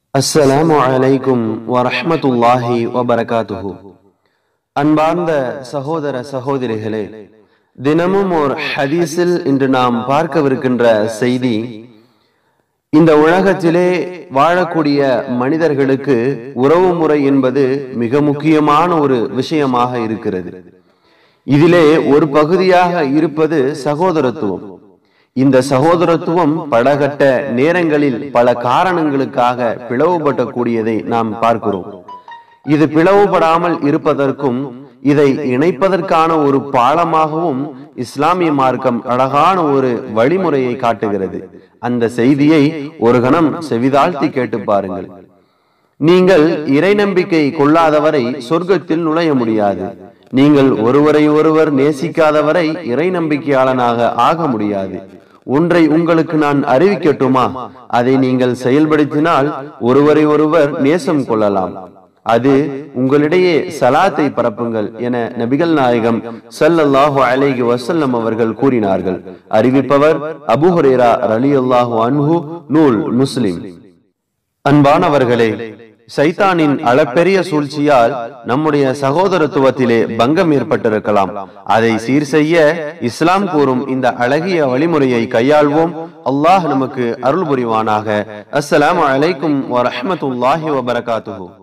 அஸ்ஸலாமு அலைக்கும் வரஹ்மத்துல்லாஹி வபரகாத்துஹு அன்பார்ந்த சகோதர சகோதரிகளே தினமும் ஒரு ஹதீஸில் இன்று நாம் பார்க்கவிருக்கின்ற செய்தி இந்த உலகத்திலே வாழக்கூடிய மனிதர்களுக்கு உறவு முறை என்பது மிக முக்கியமான ஒரு விஷயமாக இருக்கிறது இதிலே ஒரு பகுதியாக இருப்பது சகோதரத்துவம் இந்த சகோதரத்துவம் படகட்ட நேரங்களில் பல காரணங்களுக்காக பிளவுபடக்கூடியதை நாம் பார்க்கிறோம் இது பிளவுபடாமல் இருப்பதற்கும் இதை இணைப்பதற்கான ஒரு பாலமாகவும் இஸ்லாமிய மார்க்கம் அழகான ஒரு வழிமுறையை காட்டுகிறது அந்த செய்தியை ஒரு கணம் செவிதாழ்த்தி கேட்டு பாருங்கள் நீங்கள் இறை நம்பிக்கை கொள்ளாதவரை சொர்க்கத்தில் நுழைய முடியாது நீங்கள் ஒருவரை ஒருவர் நேசிக்காதவரை இறை நம்பிக்கையாளனாக ஆக முடியாது ஒன்றை உங்களுக்கு நான் அறிவிக்கட்டுமா அதை நீங்கள் செயல்படுத்தினால் ஒருவரை ஒருவர் நேசம் கொள்ளலாம் அது உங்களிடையே சலாத்தை பரப்புங்கள் என நபிகள் நாயகம் சல்லல்லாஹு அலைஹி வசல்லம் அவர்கள் கூறினார்கள் அறிவிப்பவர் அபுஹுரேரா ரலி அல்லாஹு அன்ஹு நூல் முஸ்லிம் அன்பானவர்களே சைத்தானின் அளப்பெரிய சூழ்ச்சியால் நம்முடைய சகோதரத்துவத்திலே பங்கம் ஏற்பட்டிருக்கலாம் அதை சீர் செய்ய இஸ்லாம் கூறும் இந்த அழகிய வழிமுறையை கையாள்வோம் அல்லாஹ் நமக்கு அருள் புரிவானாக அஸ்ஸலாமு அலைக்கும் வரஹ்மத்துல்லாஹி வபரகாத்துஹு